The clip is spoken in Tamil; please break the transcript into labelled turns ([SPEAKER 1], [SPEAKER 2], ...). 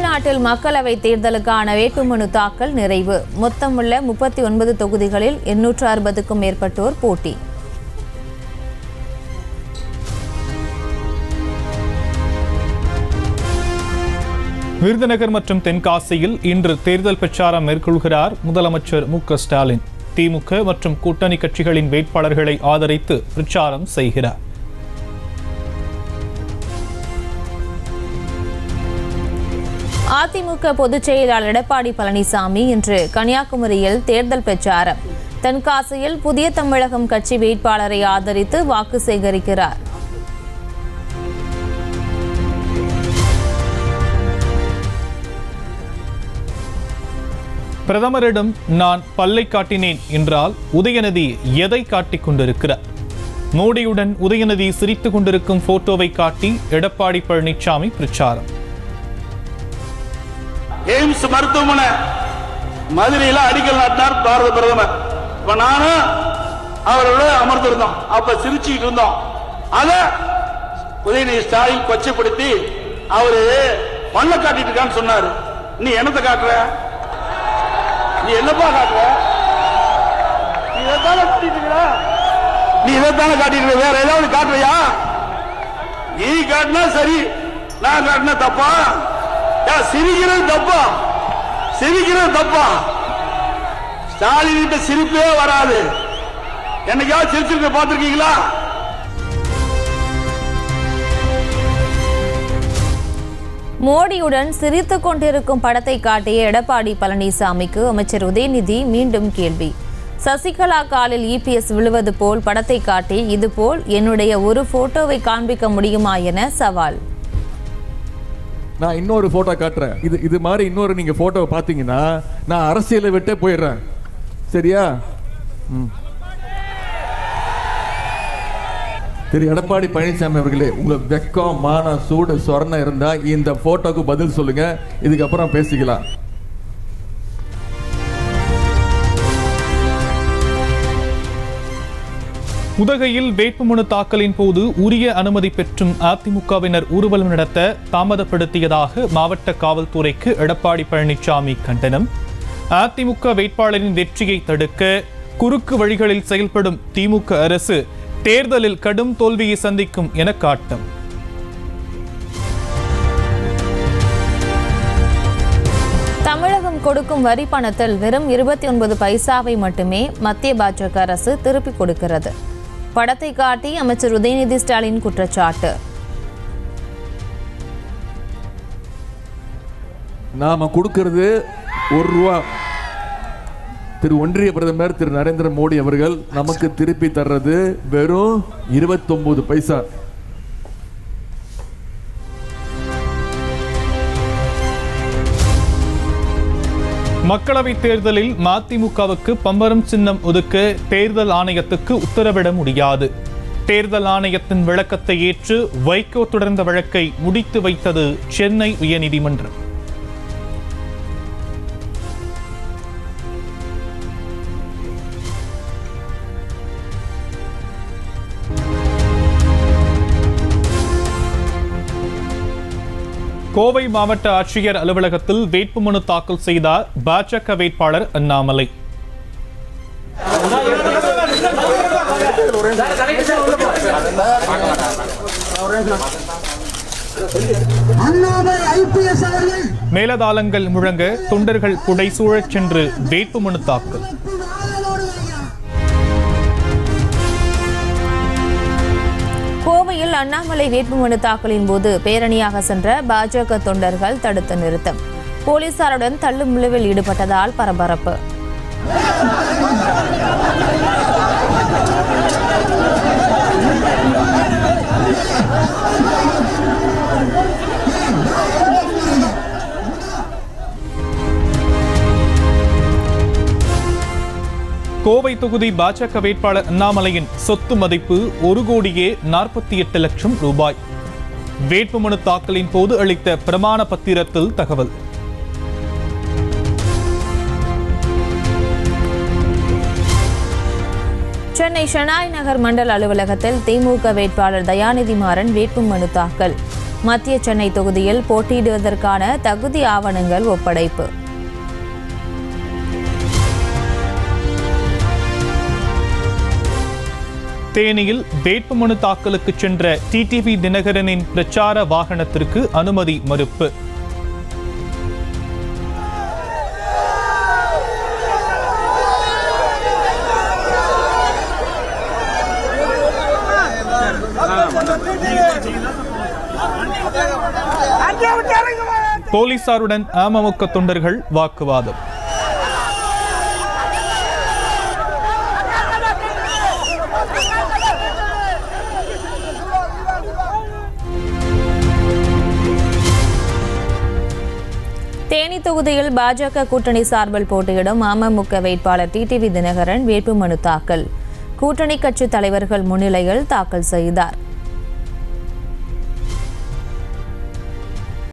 [SPEAKER 1] தமிழ்நாட்டில் மக்களவை தேர்தலுக்கான வேட்புமனு தாக்கல் நிறைவு மொத்தமுள்ள முப்பத்தி ஒன்பது தொகுதிகளில் எண்ணூற்று அறுபதுக்கும் மேற்பட்டோர் போட்டி
[SPEAKER 2] விருதுநகர் மற்றும் தென்காசியில் இன்று தேர்தல் பிரச்சாரம் மேற்கொள்கிறார் முதலமைச்சர் மு க ஸ்டாலின் திமுக மற்றும் கூட்டணி கட்சிகளின் வேட்பாளர்களை ஆதரித்து பிரச்சாரம் செய்கிறார்
[SPEAKER 1] அதிமுக பொதுச் செயலாளர் எடப்பாடி பழனிசாமி இன்று கன்னியாகுமரியில் தேர்தல் பிரச்சாரம் தென்காசியில் புதிய தமிழகம் கட்சி வேட்பாளரை ஆதரித்து வாக்கு சேகரிக்கிறார்
[SPEAKER 2] பிரதமரிடம் நான் பல்லை காட்டினேன் என்றால் உதயநிதி எதை காட்டிக் கொண்டிருக்கிறார் மோடியுடன் உதயநிதி சிரித்துக் கொண்டிருக்கும் போட்டோவை காட்டி எடப்பாடி பழனிசாமி பிரச்சாரம்
[SPEAKER 3] எய்ம்ஸ் மருத்துவமனை மதுரையில அடிக்கல் நாட்டினார் பாரத பிரதமர் இப்ப நானும் அவரோட அமர்ந்திருந்தோம் அப்ப சிரிச்சுக்கிட்டு இருந்தோம் அத உதயநிதி ஸ்டாலின் கொச்சைப்படுத்தி அவரு மண்ணை காட்டிட்டு இருக்கான்னு சொன்னாரு நீ என்னத்தை காட்டுற நீ என்னப்பா காட்டுற நீ இதைத்தானே காட்டிட்டு இருக்கிற நீ இதைத்தானே காட்டிட்டு இருக்க வேற ஏதாவது காட்டுறியா நீ காட்டினா சரி நான் காட்டினா தப்பா ஏன் சிரிக்கிறது தப்பா சிரிக்கிறது தப்பா ஸ்டாலின் கிட்ட சிரிப்பே வராது என்னைக்காவது சிரிச்சிருக்க பார்த்திருக்கீங்களா
[SPEAKER 1] மோடியுடன் சிரித்துக் கொண்டிருக்கும் படத்தை காட்டிய எடப்பாடி பழனிசாமிக்கு அமைச்சர் உதயநிதி மீண்டும் கேள்வி சசிகலா காலில் இபிஎஸ் விழுவது போல் படத்தை காட்டி இதுபோல் என்னுடைய ஒரு போட்டோவை காண்பிக்க முடியுமா என சவால்
[SPEAKER 4] நான் இன்னொரு போட்டோ காட்டுறேன் இது இது மாதிரி இன்னொரு நீங்க போட்டோவை பார்த்தீங்கன்னா நான் அரசியலை விட்டே போயிடுறேன் சரியா ம். திரு எடப்பாடி பழனிசாமி அவர்களே உங்களுக்கு வெக்கம் மானம் சூடு சொரணம் இருந்தா இந்த போட்டோக்கு பதில் சொல்லுங்க இதுக்கப்புறம் பேசிக்கலாம்
[SPEAKER 2] உதகையில் வேட்புமனு தாக்கலின் போது உரிய அனுமதி பெற்றும் அதிமுகவினர் ஊர்வலம் நடத்த தாமதப்படுத்தியதாக மாவட்ட காவல்துறைக்கு எடப்பாடி பழனிசாமி கண்டனம் அதிமுக வேட்பாளரின் வெற்றியை தடுக்க குறுக்கு வழிகளில் செயல்படும் திமுக அரசு தேர்தலில் கடும் தோல்வியை சந்திக்கும் என காட்டம்
[SPEAKER 1] தமிழகம் கொடுக்கும் வரி பணத்தில் வெறும் இருபத்தி ஒன்பது பைசாவை மட்டுமே மத்திய பாஜக அரசு திருப்பிக் கொடுக்கிறது படத்தை காட்டி அமைச்சர் உதயநிதி ஸ்டாலின் குற்றச்சாட்டு
[SPEAKER 4] நாம கொடுக்கிறது ஒரு ரூபா திரு ஒன்றிய பிரதமர் திரு நரேந்திர மோடி அவர்கள் நமக்கு திருப்பி தர்றது வெறும் 29 பைசா
[SPEAKER 2] மக்களவைத் தேர்தலில் மதிமுகவுக்கு பம்பரம் சின்னம் ஒதுக்க தேர்தல் ஆணையத்துக்கு உத்தரவிட முடியாது தேர்தல் ஆணையத்தின் விளக்கத்தை ஏற்று வைகோ தொடர்ந்த வழக்கை முடித்து வைத்தது சென்னை உயர்நீதிமன்றம் கோவை மாவட்ட ஆட்சியர் அலுவலகத்தில் வேட்புமனு தாக்கல் செய்தார் பாஜக வேட்பாளர் அண்ணாமலை
[SPEAKER 5] அண்ணாமலை ஐபிஎஸ் அவர்கள்
[SPEAKER 2] மேலதாளங்கள் முழங்க தொண்டர்கள் புடைசூழச் சென்று வேட்புமனு தாக்கல்
[SPEAKER 5] ஆதரவோடு வருகிறார்
[SPEAKER 1] கோவையில் அண்ணாமலை வேட்புமனு தாக்கலின் போது பேரணியாக சென்ற பாஜக தொண்டர்கள் தடுத்து நிறுத்தம் போலீசாருடன் தள்ளுமுள்ளுவில் ஈடுபட்டதால் பரபரப்பு
[SPEAKER 2] கோவை தொகுதி பாஜக வேட்பாளர் அண்ணாமலையின் சொத்து மதிப்பு ஒரு கோடியே நாற்பத்தி எட்டு லட்சம் ரூபாய் வேட்புமனு தாக்கலின் போது அளித்த பிரமாண பத்திரத்தில் தகவல்
[SPEAKER 1] சென்னை ஷெனாய் நகர் மண்டல அலுவலகத்தில் திமுக வேட்பாளர் தயாநிதி மாறன் வேட்புமனு தாக்கல் மத்திய சென்னை தொகுதியில் போட்டியிடுவதற்கான தகுதி ஆவணங்கள் ஒப்படைப்பு
[SPEAKER 2] தேனியில் வேட்புமனு தாக்கலுக்கு சென்ற டிடிவி தினகரனின் பிரச்சார வாகனத்திற்கு அனுமதி மறுப்பு போலீசாருடன் அமமுக தொண்டர்கள் வாக்குவாதம்
[SPEAKER 1] தேனி தொகுதியில் பாஜக கூட்டணி சார்பில் போட்டியிடும் அமமுக வேட்பாளர் டிடிவி தினகரன் வேட்புமனு தாக்கல் கூட்டணி கட்சி தலைவர்கள் முன்னிலையில் தாக்கல் செய்தார்